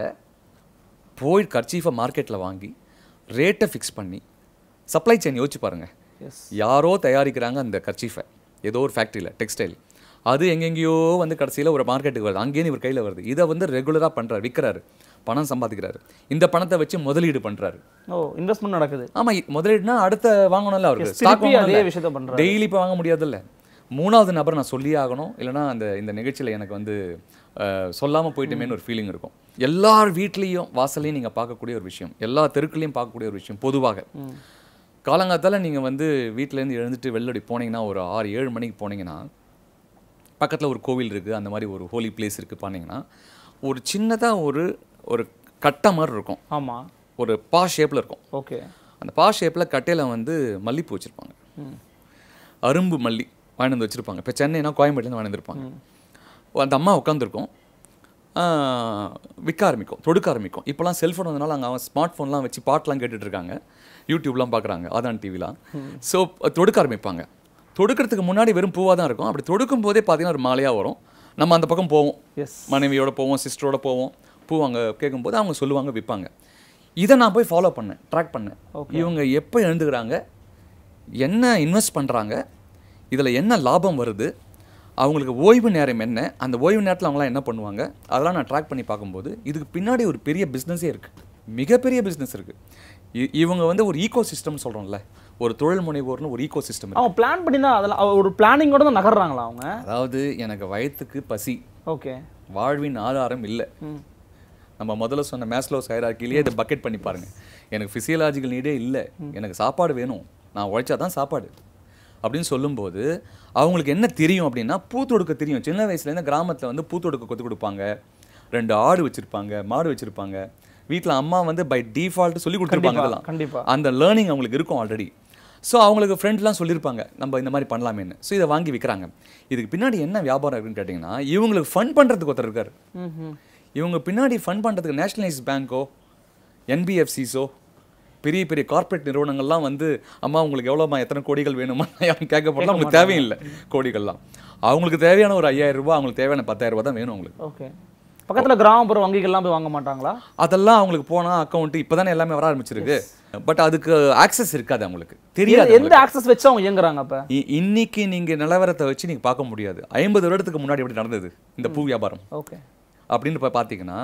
போய் கர்ச்சீஃபை மார்க்கெட்டில் வாங்கி ரேட்டை ஃபிக்ஸ் பண்ணி சப்ளை செயின் யோசிச்சு பாருங்க எஸ் யாரோ தயாரிக்கிறாங்க அந்த கர்ச்சீஃபை ஏதோ ஒரு ஃபேக்ட்ரியில் டெக்ஸ்டைல் அது எங்கெங்கேயோ வந்து கடைசியில் ஒரு மார்க்கெட்டுக்கு வருது அங்கேயும் இவர் கையில் வருது இதை வந்து ரெகுலராக பண்ணுறாரு விற்கிறாரு பணம் சம்பாதிக்கிறாரு இந்த பணத்தை வச்சு முதலீடு பண்ணுறாரு ஓ இன்வெஸ்ட்மெண்ட் நடக்குது ஆமா இ- முதலீடுனா அடுத்த வாங்கணும்ல அவருக்கு Yes, ஸ்டாக் திருப்பி அதே விஷயத்த பண்றாரு. டெய்லி இப்போ வாங்க முடியாதுல்ல மூணாவது நபர் நான் சொல்லியே ஆகணும் இல்லைன்னா அந்த இந்த நிகழ்ச்சியில் எனக்கு வந்து அஹ், சொல்லாம போயிட்டோமேன்னு ஒரு ஃபீலிங் இருக்கும் எல்லார் வீட்லேயும் வாசல்லையும் நீங்க பார்க்கக்கூடிய ஒரு விஷயம் எல்லா தெருக்களையும் பார்க்கக்கூடிய ஒரு விஷயம் பொதுவாக காலங்காத்தால நீங்க வந்து வீட்டிலேருந்து எழுந்துட்டு வெள்ளடி போனீங்கன்னா ஒரு ஆறு ஏழு மணிக்கு போனீங்கன்னா பக்கத்துல ஒரு கோவில் இருக்கு அந்த மாதிரி ஒரு ஹோலி பிளேஸ் இருக்கு போனீங்கன்னா ஒரு சின்னதா ஒரு ஒரு கட்டை மாதிரி இருக்கும் ஆமா ஒரு பா ஷேப்ல இருக்கும் ஓகே அந்த பா ஷேப்பில் கட்டையில் வந்து மல்லிப்பூ வச்சுருப்பாங்க அரும்பு மல்லி வாங்கிட்டு வந்து வச்சுருப்பாங்க இப்போ சென்னைனா கோயம்பேட்டிலேருந்து வாங்கிட்டு வந்திருப்பாங்க அந்த அம்மா உட்காந்துருக்கும் விற்க ஆரம்பிக்கும் தொடுக்க ஆரம்பிக்கும் இப்போலாம் செல்ஃபோன் வந்தனால அங்கே அவன் ஸ்மார்ட் ஃபோன்லாம் வச்சு பாட்டெலாம் கேட்டுட்டு இருக்காங்க யூடியூப்லாம் பார்க்குறாங்க அதான் டிவிலாம் ஸோ தொடுக்க ஆரம்பிப்பாங்க தொடுக்கிறதுக்கு முன்னாடி வெறும் பூவாக தான் இருக்கும் அப்படி தொடுக்கும் போதே பார்த்தீங்கன்னா ஒரு மாலையாக வரும் நம்ம அந்த பக்கம் போவோம் எஸ் மனைவியோட போவோம் சிஸ்டரோட போவோம் பூ அங்கே கேட்கும்போது அவங்க சொல்லுவாங்க விற்பாங்க இதை நான் போய் ஃபாலோ பண்ணேன் ட்ராக் பண்ணேன் இவங்க எப்போ எழுந்துக்கிறாங்க என்ன இன்வெஸ்ட் பண்ணுறாங்க இதில் என்ன லாபம் வருது அவங்களுக்கு ஓய்வு நேரம் என்ன அந்த ஓய்வு நேரத்தில் அவங்களாம் என்ன பண்ணுவாங்க அதெல்லாம் நான் ட்ராக் பண்ணி பார்க்கும்போது இதுக்கு பின்னாடி ஒரு பெரிய பிஸ்னஸே இருக்குது மிகப்பெரிய பிஸ்னஸ் இருக்குது இவங்க வந்து ஒரு ஈகோ சிஸ்டம்னு சொல்கிறோம்ல ஒரு தொழில் முனைவோர்னு ஒரு ஈகோ சிஸ்டம் அவங்க பிளான் பண்ணி தான் அதெல்லாம் அவ- ஒரு பிளானிங்கோட தான் நகர்றாங்களா அவங்க அதாவது எனக்கு வயத்துக்கு பசி ஓகே வாழ்வின் ஆதாரம் இல்லை நம்ம முதல்ல சொன்ன மேஸ்லோஸ் ஹைரார்க்கிலேயே இதை பக்கெட் பண்ணி பாருங்க எனக்கு ஃபிசியலாஜிக்கல் நீடே இல்லை எனக்கு சாப்பாடு வேணும் நான் உழைச்சா தான் சாப்பாடு அப்படின்னு சொல்லும்போது அவங்களுக்கு என்ன தெரியும் அப்படின்னா பூ தொடுக்க தெரியும் சின்ன வயசுலேருந்து கிராமத்தில் வந்து பூ தொடுக்க கற்றுக் கொடுப்பாங்க ரெண்டு ஆடு வச்சுருப்பாங்க மாடு வச்சுருப்பாங்க வீட்டில் அம்மா வந்து பை டிஃபால்ட் சொல்லி கொடுத்துருப்பாங்க கண்டிப்பா, இதெல்லாம் கண்டிப்பா. அந்த லேர்னிங் அவங்களுக்கு இருக்கும் ஆல்ரெடி ஸோ அவங்களுக்கு ஃப்ரெண்ட்லாம் சொல்லியிருப்பாங்க நம்ம இந்த மாதிரி பண்ணலாமேன்னு ஸோ இதை வாங்கி விற்கிறாங்க இதுக்கு பின்னாடி என்ன வியாபாரம் இருக்குன்னு கேட்டிங்கன்னா இவங்களுக்கு ஃபண்ட் பண்ணுறதுக்கு ஒருத்தர் இருக்கார் இவங்க பின்னாடி ஃபண்ட் பண்ணுறதுக்கு நேஷனலைஸ் பேங்க்கோ என்பிஎஃப்சிஸோ பெரிய பெரிய கார்ப்பரேட் நிறுவனங்கள்லாம் வந்து அம்மா உங்களுக்கு எவ்வளோம்மா எத்தனை கோடிகள் வேணுமா யாரும் கேட்க போனால் அவங்களுக்கு தேவையில்லை கோடிகள்லாம் அவங்களுக்கு தேவையான ஒரு ஐயாயிரம் ரூபாய் அவங்களுக்கு தேவையான பத்தாயிரம் ரூபாய் தான் வேணும் அவங்களுக்கு ஓகே பக்கத்துல கிராமப்புற வங்கிகள்லாம் போய் வாங்க மாட்டாங்களா அதெல்லாம் அவங்களுக்கு போனால் அக்கௌண்ட் இப்போ தானே எல்லாமே வர ஆரம்பிச்சிருக்கு பட் அதுக்கு ஆக்சஸ் இருக்காது அவங்களுக்கு தெரியாது எந்த ஆக்சஸ் வச்சு அவங்க இயங்குறாங்க அப்ப இ- இன்னைக்கு நீங்க நிலவரத்தை வச்சு நீங்க பார்க்க முடியாது ஐம்பது வருடத்துக்கு முன்னாடி எப்படி நடந்தது இந்த பூ வியாபாரம் ஓகே அப்படின்னு இப்போ பார்த்தீங்கன்னா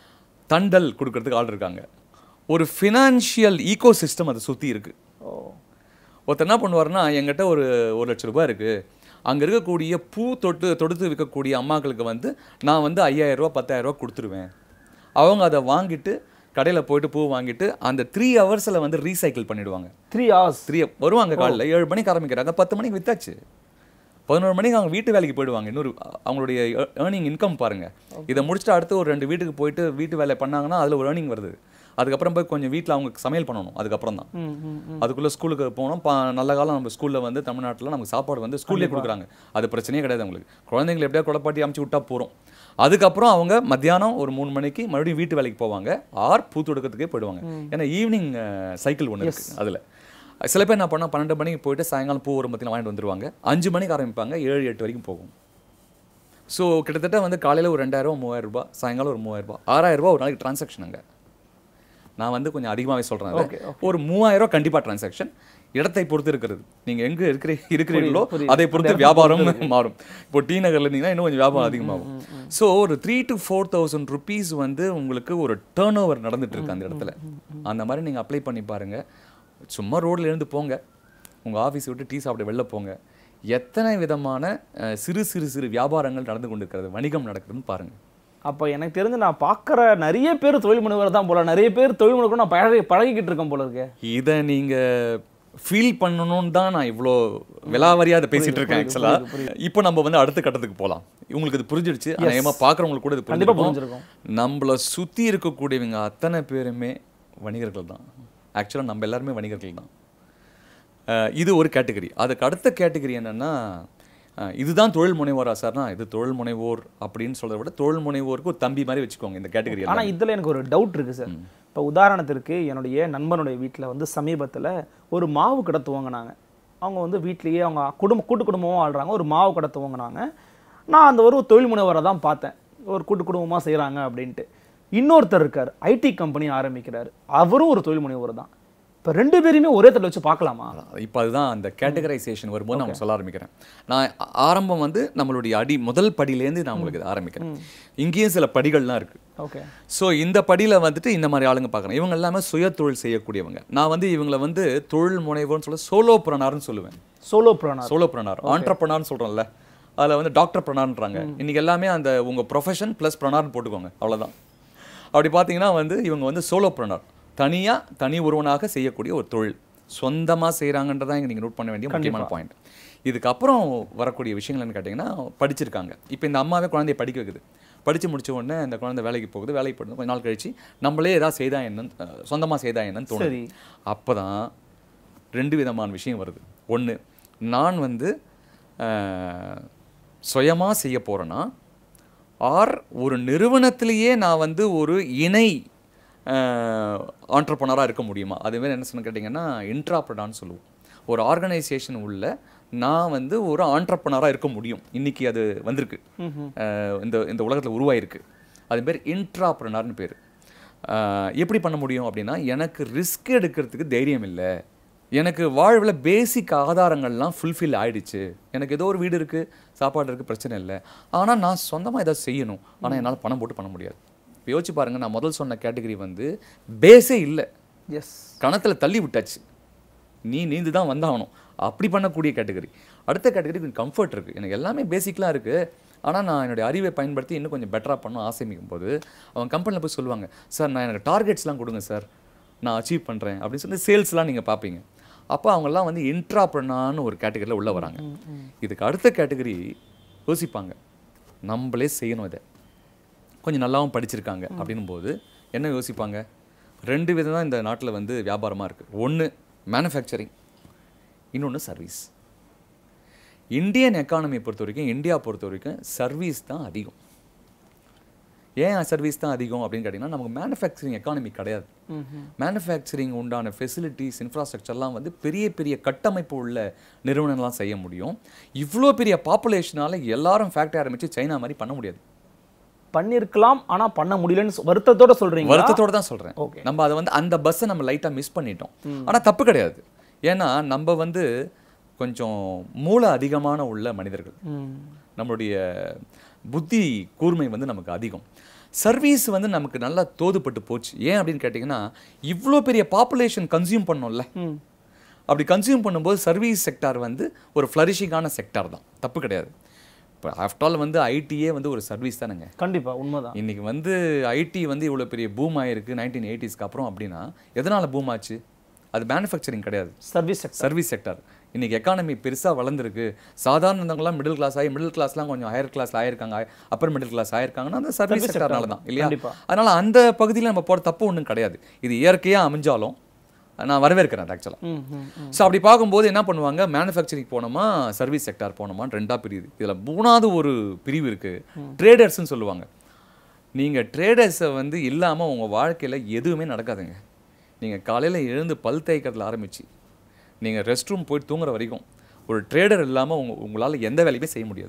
தண்டல் கொடுக்கறதுக்கு ஆள் இருக்காங்க ஒரு ஃபினான்ஷியல் ஈகோ சிஸ்டம் அதை சுற்றி இருக்கு ஓ ஒருத்தர் என்ன பண்ணுவாருன்னா என்கிட்ட ஒரு ஒரு லட்ச ரூபாய் இருக்கு அங்கே இருக்கக்கூடிய பூ தொட்டு தொடுத்து விற்கக்கூடிய அம்மாக்களுக்கு வந்து நான் வந்து ஐயாயிரம் ரூபாய் பத்தாயிரம் ரூபாய் கொடுத்துருவேன் அவங்க அதை வாங்கிட்டு கடையில் போயிட்டு பூ வாங்கிட்டு அந்த த்ரீ ஹவர்ஸில் வந்து ரீசைக்கிள் பண்ணிடுவாங்க த்ரீ ஹவர்ஸ் த்ரீ வருவாங்க காலைல ஏழு மணிக்கு ஆரம்பிக்கிறாங்க பத்து மணிக்கு வித்தாச்சு பதினோரு மணிக்கு அவங்க வீட்டு வேலைக்கு போயிடுவாங்க இன்னொரு அ- அவங்களுடைய ஏர்னிங் இன்கம் பாருங்க இதை முடிச்சுட்டு அடுத்து ஒரு ரெண்டு வீட்டுக்கு போயிட்டு வீட்டு வேலை பண்ணாங்கன்னா அதில் ஒரு ஏர்னிங் வருது அதுக்கப்புறம் போய் கொஞ்சம் வீட்டில் அவங்க சமையல் பண்ணணும் அதுக்கப்புறம் தான் ம் ம் ம். அதுக்குள்ளே ஸ்கூலுக்கு போனோம் பா நல்ல காலம் நம்ம ஸ்கூலில் வந்து தமிழ்நாட்டில் நமக்கு சாப்பாடு வந்து ஸ்கூல்லேயே கொடுக்குறாங்க அது பிரச்சனையே கிடையாது அவங்களுக்கு குழந்தைங்களை எப்படியா குழப்பாட்டி அமுச்சு விட்டா போகிறோம் அதுக்கப்புறம் அவங்க மத்தியானம் ஒரு மூணு மணிக்கு மறுபடியும் வீட்டு வேலைக்கு போவாங்க ஆர் பூ தொடுக்கிறதுக்கே போயிடுவாங்க ஏன்னா ஈவினிங் சைக்கிள் ஒன்று இருக்கு அதில் சில பேர் என்ன பண்ணால் பன்னெண்டு மணிக்கு போயிட்டு சாயங்காலம் பூ ஒரு மத்தியில் வாங்கிட்டு வந்துருவாங்க அஞ்சு மணிக்கு ஆரம்பிப்பாங்க ஏழு எட்டு வரைக்கும் போகும் ஸோ கிட்டத்தட்ட வந்து காலையில் ஒரு ரெண்டாயிரம் மூவாயிரம் ரூபாய் சாயங்காலம் ஒரு மூவாயிரம் ரூபாய் ஆறாயிரம் ரூபாய் ஒரு நாளைக்கு டிரான்சாக்ஷன் அங்கே நான் வந்து கொஞ்சம் அதிகமாகவே சொல்கிறேன் Okay, ஒரு மூவாயிரம் ரூபாய் கண்டிப்பாக டிரான்சாக்ஷன் இடத்தை பொறுத்து இருக்கிறது நீங்கள் எங்கே இருக்கிற இருக்கிறீங்களோ புரியுது. அதை பொறுத்து வியாபாரம் மாறும் இப்போ டி நகர்ல இருந்தீங்கன்னா இன்னும் கொஞ்சம் வியாபாரம் அதிகமாகும் ஸோ ஒரு three to four thousand rupees வந்து உங்களுக்கு ஒரு டேர்ன் ஓவர் நடந்துட்டு இருக்கு அந்த இடத்துல அந்த மாதிரி நீங்கள் அப்ளை பண்ணி பாருங்க சும்மா ரோட்ல இருந்து போங்க உங்கள் ஆஃபீஸ் விட்டு டீ சாப்பிட வெளில போங்க எத்தனை விதமான அஹ், சிறு சிறு சிறு வியாபாரங்கள் நடந்து கொண்டிருக்கிறது வணிகம் நடக்குதுன்னு பாருங்க அப்போ எனக்கு தெரிஞ்சு நான் பார்க்குற நிறைய பேர் தொழில் முனைவர் தான் போல நிறைய பேர் தொழில் முனைவர் நான் பழகி பழகிக்கிட்டு இருக்கேன் போல இருக்கே இதை நீங்க ஃபீல் பண்ணணும்னு தான் நான் இவ்வளோ விலாவரியா அதை பேசிட்டு இருக்கேன் ஆக்சுவலா இப்போ நம்ம வந்து அடுத்த கட்டத்துக்கு போகலாம் உங்களுக்கு இது புரிஞ்சிடுச்சு அநேகமா பார்க்குறவங்களுக்கு கூட இது கண்டிப்பா புரிஞ்சிருக்கும் புரிஞ்சிருக்கும் நம்மளை சுத்தி இருக்கக்கூடியவங்க அத்தனை பேருமே வணிகர்கள் தான் ஆக்சுவலாக நம்ம எல்லாருமே வணிகர்கள் தான் அஹ் இது ஒரு கேட்டகரி அதுக்கு அடுத்த கேட்டகரி என்னன்னா அஹ் இதுதான் தொழில் முனைவோரா சார்னா இது தொழில் முனைவோர் அப்படின்னு சொல்றதை விட தொழில் முனைவோருக்கு ஒரு தம்பி மாதிரி வச்சுக்கோங்க இந்த கேட்டகரி ஆனா இதுல எனக்கு ஒரு டவுட் இருக்கு சார் இப்போ உதாரணத்திற்கு என்னுடைய நண்பனுடைய வீட்டில் வந்து சமீபத்துல ஒரு மாவு கடை துவங்கினாங்க அவங்க வந்து வீட்லயே அவங்க குடும்ப கூட்டு குடும்பமாக ஆள்றாங்க ஒரு மாவு கடை துவங்கினாங்க நான் அந்த ஒரு தொழில் முனைவரை தான் பார்த்தேன் ஒரு கூட்டு குடும்பமா செய்றாங்க அப்படின்ட்டு இன்னொருத்தர் இருக்கார் ஐடி கம்பெனி ஆரம்பிக்கிறாரு அவரும் ஒரு தொழில் முனைவர் தான் இப்போ ரெண்டு பேரையுமே ஒரே தட்டில் வச்சு பார்க்கலாமா இப்போ அதுதான் அந்த கேட்டகரைசேஷன் வரும்போது நான் சொல்ல ஆரம்பிக்கிறேன் நான் ஆ- ஆரம்பம் வந்து நம்மளுடைய அடி முதல் படியிலேருந்து நான் உங்களுக்கு இதை ஆரம்பிக்கிறேன் இங்கேயும் சில படிகள்லாம் இருக்கு ஓகே ஸோ இந்த படியில் வந்துட்டு இந்த மாதிரி ஆளுங்க பார்க்குறேன் இவங்க எல்லாமே சுய தொழில் செய்யக்கூடியவங்க நான் வந்து இவங்களை வந்து தொழில் முனைவோர்னு சொல்ல சோலோ புறனார்னு சொல்லுவேன் சோலோ ப்ரோனார் சோலோ ப்ரனார் ஆண்டர்ப்ரனார்னு சொல்கிறோம்ல அதில் வந்து டாக்டர் ப்ரனார்ன்றாங்க இன்னைக்கு எல்லாமே அந்த உங்கள் ப்ரொஃபஷன் ப்ளஸ் ப்ரனார்னு போட்டுக்கோங்க அவ்வளவுதான் அப்படி பார்த்தீங்கன்னா வந்து இவங்க வந்து சோலோ ப்ரனார் தனியாக தனி ஒருவனாக செய்யக்கூடிய ஒரு தொழில் சொந்தமாக செய்கிறாங்கன்றதான் இங்கே நீங்கள் நோட் பண்ண வேண்டிய முக்கியமான பாயிண்ட் இதுக்கப்புறம் வரக்கூடிய விஷயங்கள் என்னன்னு கேட்டிங்கன்னா படிச்சிருக்காங்க இப்போ இந்த அம்மாவே குழந்தைய படிக்க வைக்குது படித்து முடிச்ச உடனே இந்த குழந்தை வேலைக்கு போகுது வேலைக்கு போகுது கொஞ்ச நாள் கழிச்சு நம்மளே ஏதாவது செய்தா என்னன்னு சொந்தமாக செய்தா என்னன்னு தோணுது சரி அப்போ தான் ரெண்டு விதமான விஷயம் வருது ஒன்று நான் வந்து சுயமாக செய்ய போகிறேன்னா ஆர் ஒரு நிறுவனத்திலேயே நான் வந்து ஒரு இணை ஆண்டர்பனராக இருக்க முடியுமா அதுமாரி என்ன சொன்ன கேட்டிங்கன்னா இன்ட்ராப்ரடான்னு சொல்லுவோம் ஒரு ஆர்கனைசேஷன் உள்ள நான் வந்து ஒரு ஆண்டர்பனராக இருக்க முடியும் இன்னைக்கு அது வந்திருக்கு அஹ் இந்த இந்த உலகத்தில் உருவாயிருக்கு அது பேர் இன்ட்ராப்ரனர்னு பேர் எப்படி பண்ண முடியும் அப்படின்னா எனக்கு ரிஸ்க் எடுக்கிறதுக்கு தைரியம் இல்லை எனக்கு வாழ்வில் பேசிக் ஆதாரங்கள்லாம் ஃபுல்ஃபில் ஆயிடுச்சு எனக்கு ஏதோ ஒரு வீடு இருக்குது சாப்பாடு இருக்குது பிரச்சனை இல்லை ஆனால் நான் சொந்தமாக ஏதாவது செய்யணும் ஆனால் என்னால் பணம் போட்டு பண்ண முடியாது இப்போ யோசிச்சு பாருங்கள் நான் முதல் சொன்ன கேட்டகரி வந்து பேஸே இல்லை எஸ் கணத்தில் தள்ளி விட்டாச்சு நீ நீந்து தான் வந்தாகணும் அப்படி பண்ணக்கூடிய கேட்டகரி அடுத்த கேட்டகரி கொஞ்சம் கம்ஃபர்ட் இருக்குது எனக்கு எல்லாமே பேசிக்லாம் இருக்குது ஆனால் நான் என்னுடைய அறிவை பயன்படுத்தி இன்னும் கொஞ்சம் பெட்டராக பண்ண ஆசைமிக்கும் போது அவங்க கம்பெனியில் போய் சொல்லுவாங்க சார் நான் எனக்கு டார்கெட்ஸ்லாம் கொடுங்க சார் நான் அச்சீவ் பண்ணுறேன் அப்படின்னு சொல்லி சேல்ஸ்லாம் நீங்கள் பார்ப்பீங்க அப்போ அவங்கெல்லாம் வந்து இன்ட்ராப்ரனான்னு ஒரு கேட்டகரியில் உள்ளே வராங்க இதுக்கு அடுத்த கேட்டகரி யோசிப்பாங்க நம்மளே செய்யணும் இதை கொஞ்சம் நல்லாவும் படிச்சிருக்காங்க அப்படின்னும் போது என்ன யோசிப்பாங்க ரெண்டு விதம் தான் இந்த நாட்டில் வந்து வியாபாரமாக இருக்குது ஒன்று மேனுஃபேக்சரிங் இன்னொன்று சர்வீஸ் இந்தியன் எக்கானமியை பொறுத்த வரைக்கும் இந்தியா பொறுத்த வரைக்கும் சர்வீஸ் தான் அதிகம் ஏன் சர்வீஸ் தான் அதிகம் அப்படின்னு கேட்டிங்கன்னா நமக்கு மேனுஃபேக்சரிங் எக்கானமி கிடையாது மேனுஃபேக்சரிங் உண்டான ஃபெசிலிட்டிஸ் இன்ஃப்ராஸ்ட்ரக்சர்லாம் வந்து பெரிய பெரிய கட்டமைப்பு உள்ள நிறுவனங்கள்லாம் செய்ய முடியும் இவ்வளோ பெரிய பாப்புலேஷனால எல்லாரும் ஃபேக்டரி ஆரம்பித்து சைனா மாதிரி பண்ண முடியாது பண்ணிருக்கலாம் ஆனா பண்ண முடியலன்னு சொ- வருத்தத்தோட சொல்றீங்க வருத்தத்தோட தான் சொல்றேன் Okay. நம்ம அதை வந்து அந்த பஸ்ஸை நம்ம லைட்டா மிஸ் பண்ணிட்டோம் ஆனா தப்பு கிடையாது ஏன்னா நம்ம வந்து கொஞ்சம் மூளை அதிகமான உள்ள மனிதர்கள் நம்மளுடைய புத்தி கூர்மை வந்து நமக்கு அதிகம் சர்வீஸ் வந்து நமக்கு நல்லா தோதுப்பட்டு போச்சு ஏன் அப்படின்னு கேட்டிங்கன்னா இவ்வளோ பெரிய பாப்புலேஷன் கன்சியூம் பண்ணோம்ல அப்படி கன்சியூம் பண்ணும்போது சர்வீஸ் செக்டார் வந்து ஒரு ஃப்ளரிஷிங்கான செக்டார் தான் தப்பு கிடையாது இப்போ ஆஃப்டர் ஆல் வந்து ஐடியே வந்து ஒரு சர்வீஸ் தானேங்க கண்டிப்பா உண்மைதான் இன்னைக்கு வந்து ஐடி வந்து இவ்வளோ பெரிய பூம் ஆயிருக்கு நைன்டீன் எயிட்டிஸ்க்கு அப்புறம் அப்படின்னா எதனால் பூம் ஆச்சு அது மேனுஃபேக்சரிங் கிடையாது சர்வீஸ் செக்டர் சர்வீஸ் செக்டர் இன்னைக்கு எக்கானமி பெருசாக வளர்ந்துருக்கு சாதாரணவங்களாம் மிடில் கிளாஸ் ஆகி மிடில் கிளாஸ்லாம் கொஞ்சம் ஹையர் கிளாஸ் ஆயிருக்காங்க அப்பர் மிடில் கிளாஸ் ஆயிருக்காங்கன்னா அந்த சர்வீஸ் Service செக்டர்னால sector தான் இல்லையா கண்டிப்பா. அதனால அந்த பகுதியில் நம்ம போகிற தப்பு ஒன்றும் கிடையாது இது இயற்கையாக அமைஞ்சாலும் நான் வரவேற்கிறேன் ஆக்சுவலாக ம் ம் ஸோ அப்படி பார்க்கும்போது என்ன பண்ணுவாங்க மேனுஃபேக்சரிங் போனோமா சர்வீஸ் செக்டார் போனோமான்னு ரெண்டாக பிரியுது இதில் மூணாவது ஒரு பிரிவு இருக்குது ட்ரேடர்ஸ்னு சொல்லுவாங்க நீங்கள் ட்ரேடர்ஸை வந்து இல்லாமல் உங்கள் வாழ்க்கையில் எதுவுமே நடக்காதுங்க நீங்கள் காலையில் எழுந்து பல் தேய்க்கிறதுல ஆரம்பிச்சு நீங்கள் ரெஸ்ட் ரூம் போயிட்டு தூங்குற வரைக்கும் ஒரு ட்ரேடர் இல்லாமல் உங்க உங்களால் எந்த வேலையுமே செய்ய முடியாது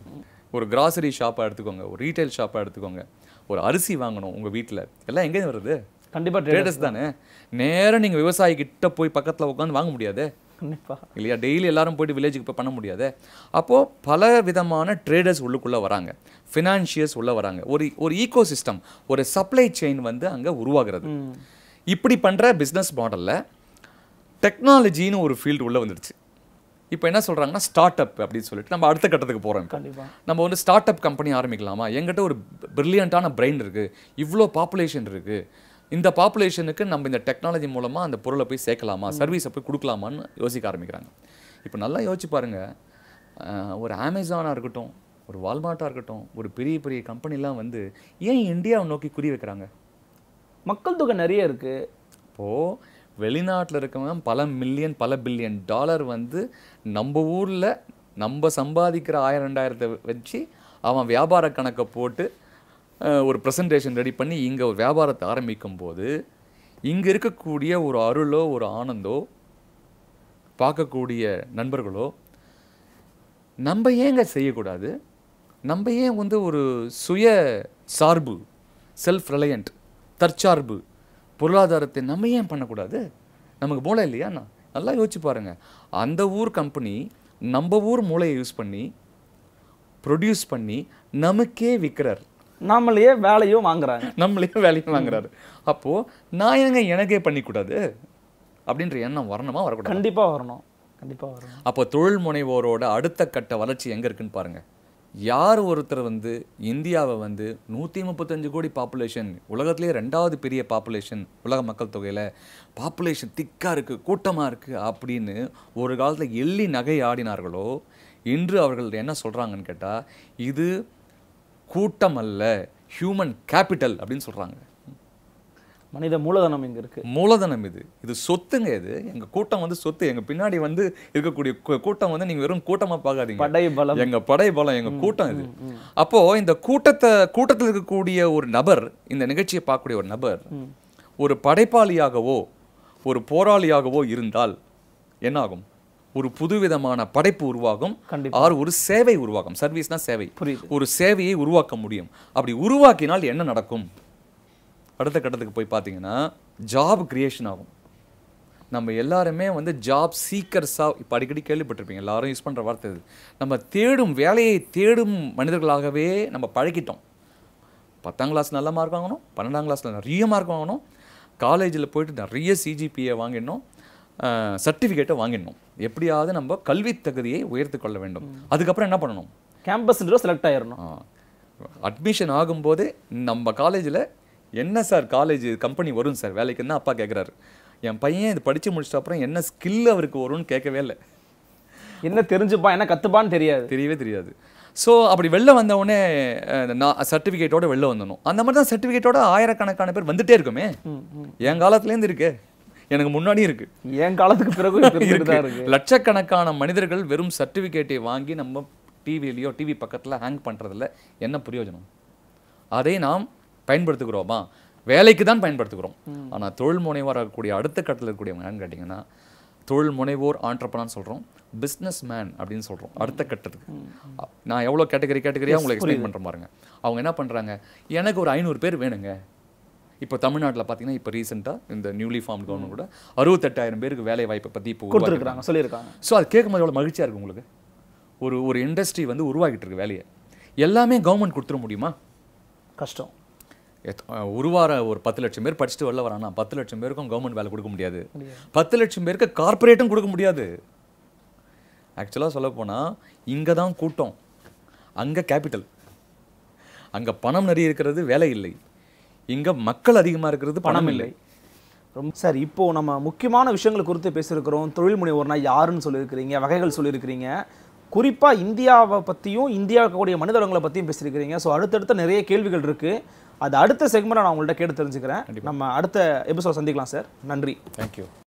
ஒரு கிராசரி ஷாப்பை எடுத்துக்கோங்க ஒரு ரீட்டைல் ஷாப்பை எடுத்துக்கோங்க ஒரு அரிசி வாங்கணும் உங்கள் வீட்டில் எல்லாம் எங்கேருந்து வருது கண்டிப்பா ட்ரேடர்ஸ் ட்ரேடர்ஸ் தானே நேரா நீங்கள் விவசாயி கிட்ட போய் பக்கத்தில் உட்காந்து வாங்க முடியாதே கண்டிப்பா இல்லையா டெய்லி எல்லாரும் போயிட்டு வில்லேஜுக்கு போய் பண்ண முடியாது அப்போது பல விதமான ட்ரேடர்ஸ் உள்ளுக்குள்ளே வராங்க ஃபினான்ஷியர்ஸ் உள்ளே வராங்க ஒரு ஒரு ஈகோ சிஸ்டம் ஒரு சப்ளை செயின் வந்து அங்கே உருவாகிறது இப்படி பண்ணுற பிஸ்னஸ் மாடலில் டெக்னாலஜின்னு ஒரு ஃபீல்டு உள்ளே வந்துடுச்சு இப்போ என்ன சொல்கிறாங்கன்னா ஸ்டார்ட் அப் அப்படின்னு சொல்லிட்டு நம்ம அடுத்த கட்டத்துக்கு போகிறோம் கண்டிப்பா நம்ம வந்து ஸ்டார்ட் அப் கம்பெனி ஆரம்பிக்கலாமா எங்கிட்ட ஒரு பிரில்லியண்ட்டான பிரெயின் இருக்குது இவ்வளோ பாப்புலேஷன் இருக்குது இந்த பாப்புலேஷனுக்கு நம்ம இந்த டெக்னாலஜி மூலமாக அந்த பொருளை போய் சேர்க்கலாமா சர்வீஸை போய் கொடுக்கலாமான்னு யோசிக்க ஆரம்பிக்கிறாங்க இப்போ நல்லா யோசிச்சு பாருங்க அஹ், ஒரு அமேசானாக இருக்கட்டும் ஒரு வால்மார்ட்டாக இருக்கட்டும் ஒரு பெரிய பெரிய கம்பெனிலாம் வந்து ஏன் இந்தியாவை நோக்கி குறி வைக்கிறாங்க மக்கள் தொகை நிறைய இருக்கு இப்போது வெளிநாட்டில் இருக்கவன் பல மில்லியன் பல பில்லியன் டாலர் வந்து நம்ம ஊரில் நம்ம சம்பாதிக்கிற ஆயிரம் ரெண்டாயிரத்தை வச்சு அவன் வியாபார கணக்கை போட்டு அஹ், ஒரு ப்ரெசன்டேஷன் ரெடி பண்ணி இங்கே ஒரு வியாபாரத்தை ஆரம்பிக்கும் போது இங்கே இருக்கக்கூடிய ஒரு அருளோ ஒரு ஆனந்தோ பார்க்கக்கூடிய நண்பர்களோ நம்ம ஏங்க செய்யக்கூடாது நம்ம ஏன் வந்து ஒரு சுய சார்பு செல்ஃப் ரிலையண்ட் தற்சார்பு பொருளாதாரத்தை நம்ம ஏன் பண்ணக்கூடாது நமக்கு மூளை இல்லையா நான் நல்லா யோசிச்சு பாருங்க அந்த ஊர் கம்பெனி நம்ம ஊர் மூளையை யூஸ் பண்ணி ப்ரொடியூஸ் பண்ணி நமக்கே விற்கிறார் நாமளையே வேலையும் வாங்குறாங்க நம்மளே வேலையும் வாங்குறாரு அப்போ நான் ஏங்க எனக்கே பண்ணிக்கூடாது அப்படின்ற எண்ணம் வரணுமா வரக்கூடாது கண்டிப்பா வரணும் கண்டிப்பா வரணும் அப்போ தொழில் முனைவோரோட அடுத்த கட்ட வளர்ச்சி எங்க இருக்குன்னு பாருங்க யார் ஒருத்தர் வந்து இந்தியாவை வந்து நூற்றி முப்பத்தஞ்சு கோடி பாப்புலேஷன் உலகத்திலேயே ரெண்டாவது பெரிய பாப்புலேஷன் உலக மக்கள் தொகையில் பாப்புலேஷன் திக்காக இருக்குது கூட்டமாக இருக்குது அப்படின்னு ஒரு காலத்தில் எள்ளி நகை ஆடினார்களோ இன்று அவர்கள் என்ன சொல்கிறாங்கன்னு கேட்டால் இது கூட்டம் அல்ல ஹியூமன் கேபிட்டல் அப்படின்னு சொல்கிறாங்க மனித மூலதனம் இங்க இருக்கு மூலதனம் இது இது சொத்துங்க இது எங்க கூட்டம் வந்து சொத்து எங்க பின்னாடி வந்து இருக்கக்கூடிய கூ- கூட்டம் வந்து நீங்க வெறும் கூட்டமா பார்க்காதீங்க படை பலம் எங்க படை பலம் எங்க கூட்டம் இது அப்போ இந்த கூட்டத்தை கூட்டத்தில் இருக்கக்கூடிய ஒரு நபர் இந்த நிகழ்ச்சியை பார்க்கக்கூடிய ஒரு நபர் ஒரு படைப்பாளியாகவோ ஒரு போராளியாகவோ இருந்தால் என்ன ஆகும் ஒரு புதுவிதமான படைப்பு உருவாகும் கண்டிப்பா. ஆர் ஒரு சேவை உருவாகும் சர்வீஸ்னா சேவை புரியுது. ஒரு சேவையை உருவாக்க முடியும் அப்படி உருவாக்கினால் என்ன நடக்கும் அடுத்த கட்டத்துக்கு போய் பார்த்தீங்கன்னா ஜாப் கிரியேஷன் ஆகும் நம்ம எல்லாருமே வந்து ஜாப் சீக்கர்ஸாக இப்போ அடிக்கடி கேள்விப்பட்டிருப்பீங்க எல்லாரும் யூஸ் பண்ணுற வார்த்தை இது நம்ம தேடும் வேலையை தேடும் மனிதர்களாகவே நம்ம பழகிட்டோம் பத்தாம் கிளாஸ் நல்ல மார்க் வாங்கணும் பன்னெண்டாம் கிளாஸில் நிறைய மார்க் வாங்கணும் காலேஜில் போயிட்டு நிறைய சிஜிபிஏ வாங்கிடணும் சர்டிஃபிகேட்டை வாங்கிடணும் எப்படியாவது நம்ம கல்வி தகுதியை உயர்த்து கொள்ள வேண்டும் அதுக்கப்புறம் என்ன பண்ணணும் கேம்பஸ் செலக்ட் ஆயிரணும் அட்மிஷன் ஆகும்போது நம்ம காலேஜில் என்ன சார் காலேஜ் கம்பெனி வரும் சார் வேலைக்குன்னு அப்பா கேட்குறாரு என் பையன் இது படித்து முடிச்சிட்ட அப்புறம் என்ன ஸ்கில் அவருக்கு வரும்னு கேட்கவே இல்லை என்ன தெரிஞ்சுப்பான் என்ன கத்துப்பான்னு தெரியாது தெரியவே தெரியாது ஸோ அப்படி வெளில வந்த உடனே அஹ், நான் சர்டிஃபிகேட்டோட வெளில வந்துடணும் அந்த மாதிரி தான் சர்டிஃபிகேட்டோட ஆயிரக்கணக்கான பேர் வந்துட்டே இருக்குமே ம், ம். என் காலத்துலேருந்து இருக்கு எனக்கு முன்னாடியும் இருக்கு என் காலத்துக்கு பிறகு இப்ப இருந்துட்டு தான் இருக்கு லட்சக்கணக்கான மனிதர்கள் வெறும் சர்டிஃபிகேட்டை வாங்கி நம்ம டிவிலையோ டிவி பக்கத்தில் ஹேங் பண்ணுறதுல என்ன பிரயோஜனம் அதை நாம் பயன்படுத்துகிறோமா வேலைக்கு தான் பயன்படுத்துகிறோம் ஆனால் தொழில் முனைவோராக இருக்கக்கூடிய அடுத்த கட்டத்தில் இருக்கக்கூடியவங்க என்னன்னு கேட்டிங்கன்னா தொழில் முனைவோர் ஆண்டர்பனான்னு சொல்கிறோம் பிஸ்னஸ் மேன் அப்படின்னு சொல்கிறோம் அடுத்த கட்டத்துக்கு நான் எவ்வளோ கேட்டகரி கேட்டகரியாக உங்களுக்கு எக்ஸ்பிளைன் பண்ணுற பாருங்க அவங்க என்ன பண்ணுறாங்க எனக்கு ஒரு ஐநூறு பேர் வேணுங்க இப்போ தமிழ்நாட்டில் பார்த்தீங்கன்னா இப்போ ரீசெண்டாக இந்த நியூலி ஃபார்ம் கவர்மெண்ட் கூட அறுபத்தெட்டாயிரம் பேருக்கு வேலை வாய்ப்பை பற்றி இப்போ உருவாக்கி கொடுத்துருக்காங்க சொல்லியிருக்காங்க ஸோ அது கேட்கும்போது எவ்வளோ மகிழ்ச்சியாக இருக்கு உங்களுக்கு ஒரு ஒரு இண்டஸ்ட்ரி வந்து உருவாக்கிட்டு இருக்கு வேலையை எல்லாமே கவர்மெண்ட் கொடுத்துட முடியுமா கஷ்டம் எத்- அஹ் உருவார ஒரு பத்து லட்சம் பேர் படிச்சுட்டு வெளில வரானா பத்து லட்சம் பேருக்கும் கவர்மெண்ட் வேலை கொடுக்க முடியாது பத்து லட்சம் பேருக்கு கார்ப்பரேட்டும் கொடுக்க முடியாது ஆக்சுவலாக சொல்ல போனால் இங்கே தான் கூட்டம் அங்கே கேபிட்டல் அங்கே பணம் நிறைய இருக்கிறது வேலை இல்லை இங்கே மக்கள் அதிகமாக இருக்கிறது பணம் இல்லை ரொம்ப சார் இப்போ நம்ம முக்கியமான விஷயங்களை குறித்து பேசியிருக்கிறோம் தொழில் முனைவோர்னா யாருன்னு சொல்லியிருக்கிறீங்க வகைகள் சொல்லியிருக்கிறீங்க குறிப்பா இந்தியாவை பத்தியும் இந்தியாவில் இருக்கக்கூடிய மனித வளங்களை பத்தியும் பேசியிருக்கிறீங்க ஸோ அடுத்தடுத்த நிறைய கேள்விகள் இருக்கு அது அடுத்த செக்மெண்ட் நான் உங்கள்ட்ட கேட்டு தெரிஞ்சுக்கிறேன் நம்ம அடுத்த எபிசோட் சந்திக்கலாம் சார் நன்றி தேங்க்யூ